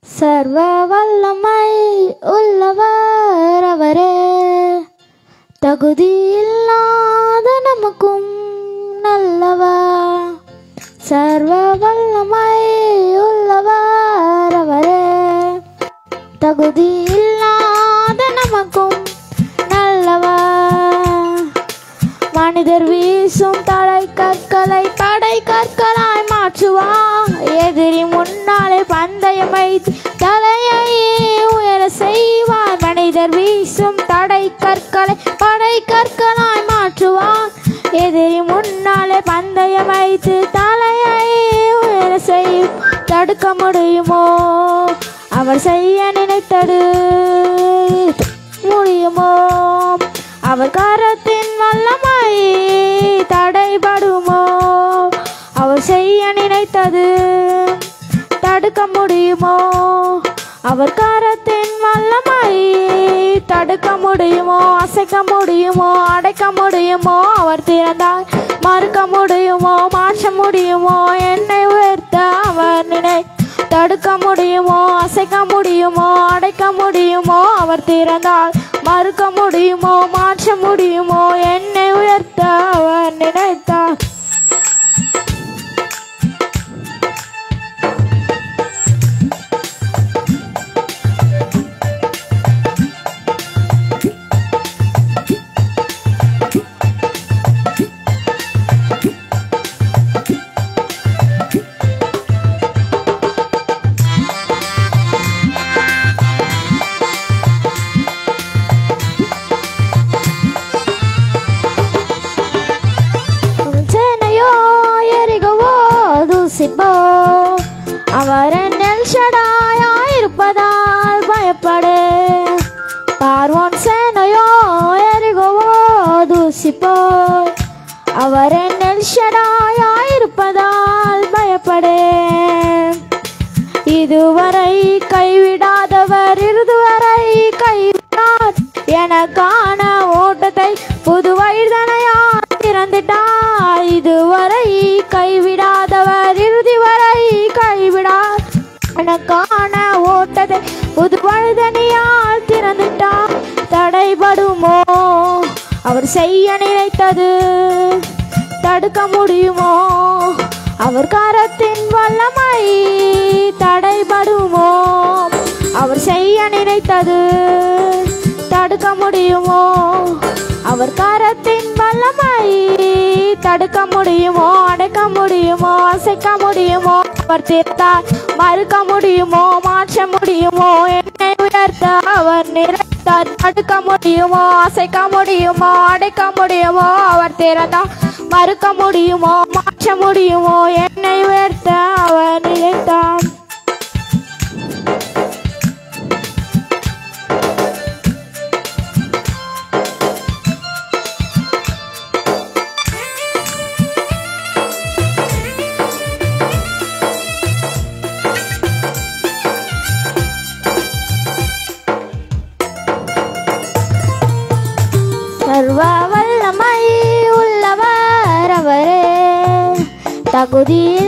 சர்வ வல்லமை உள்ளவர் அவரே தகுதி இல்லாத நமக்கும் நல்லவர் சர்வ வல்லமை உள்ளவர் அவரே தகுதி இல்லாத நமக்கும் நல்லவர் மனிதர் வீசும் தடை கற்களை படை கற்களாய் மாற்றுவார் எதிரி முன்னாலே பந்தயம் வைத்து தலையை உயர செய்வார் மனிதர் வீசும் தடை கற்களை படை கற்களாய் மாற்றுவார் எதிரி முன்னாலே பந்தயம் வைத்து தலையை உயர செய்யும் தடுக்க முடியுமோ அவர் செய்ய நினைத்தது முடியுமோ அவர் கரத்தின் வல்லமை தடைபடுமோ அவர் செய்ய நினைத்தது தடுக்க முடியுமோ அவர் கரத்தின் வல்லமை தடுக்க முடியுமோ அசைக்க முடியுமோ அடைக்க முடியுமோ அவர் திறந்தால் மறுக்க முடியுமோ மாற்ற முடியுமோ என்னை உயர்த்த அவர் நினை தடுக்க முடியுமோ அசைக்க முடியுமோ அடைக்க முடியுமோ அவர் திறந்தால் மறுக்க முடியுமோ மாற்ற முடியுமோ என்னை உயர்த்த அவர் நினைத்தார் சேனையோ எரிகவோ தூசிப்போ அவர் நெல் இருப்பதால் பயப்படு பார்வோன் சேனையோ எரிகவோ தூசிப்போ அவர் நெல் இருப்பதால் பயப்படு இதுவரை கைவிடாதவர் இதுவரை கைவிடார் எனக்கான ஓட்டத்தை புது வயதனையா திறந்துட்டார் இதுவரை கைவிடாதவர் இறுதி வரை கைவிடார் எனக்கான ஓட்டத்தை புது வயதனையால் திறந்துட்டார் தடைபடுமோ அவர் செய்ய நினைத்தது தடுக்க முடியுமோ அவர் கரத்தின் வல்லமை தடைபடுமோ அவர் செய்ய நினைத்தது தடுக்க முடியுமோ அவர் கரத்தின் வல்லமை தடுக்க முடியுமோ அடைக்க முடியுமோ அசைக்க முடியுமோ அவர் தீர்த்தார் மறுக்க முடியுமோ மாற்ற முடியுமோ என்னை உயர்த்த அவர் நிறைத்தார் தடுக்க முடியுமோ அசைக்க முடியுமோ அடைக்க முடியுமோ அவர் திறந்தார் மறுக்க முடியுமோ மாற்ற முடியுமோ என்னை உயர்த்த அவர் நினைத்தார் சர்வ வல்லமை உள்ளவர் அவரே தகுதி